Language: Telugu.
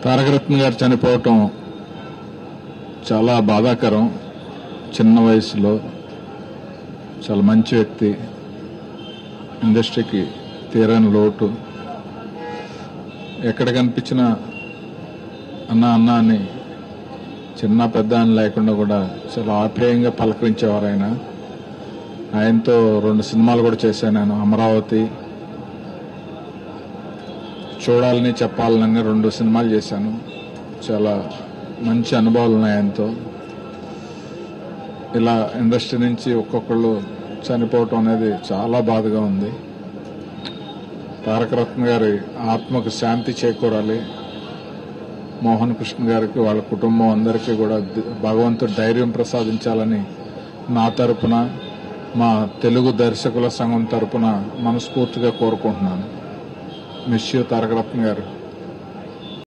తారకరత్న గారు చనిపోవటం చాలా బాధాకరం చిన్న వయసులో చాలా మంచి వ్యక్తి ఇండస్ట్రీకి తీరని లోటు ఎక్కడ కనిపించినా అన్న అన్న అని చిన్న పెద్ద అని లేకుండా కూడా చాలా ఆప్యాయంగా పలకరించేవారు ఆయన ఆయనతో రెండు సినిమాలు కూడా చేశాను నేను అమరావతి చూడాలని చెప్పాలని రెండు సినిమాలు చేశాను చాలా మంచి అనుభవాలు ఉన్నాయి ఆయనతో ఇలా ఇండస్ట్రీ నుంచి ఒక్కొక్కళ్ళు చనిపోవటం అనేది చాలా బాధగా ఉంది తారకరత్న గారి ఆత్మకు శాంతి చేకూరాలి మోహన్ కృష్ణ గారికి వాళ్ళ కుటుంబం అందరికీ కూడా ద- భగవంతుడు ధైర్యం ప్రసాదించాలని నా తరపున మా తెలుగు దర్శకుల సంఘం తరపున మనస్ఫూర్తిగా కోరుకుంటున్నాను మిస్ యూ తారకరత్న గారు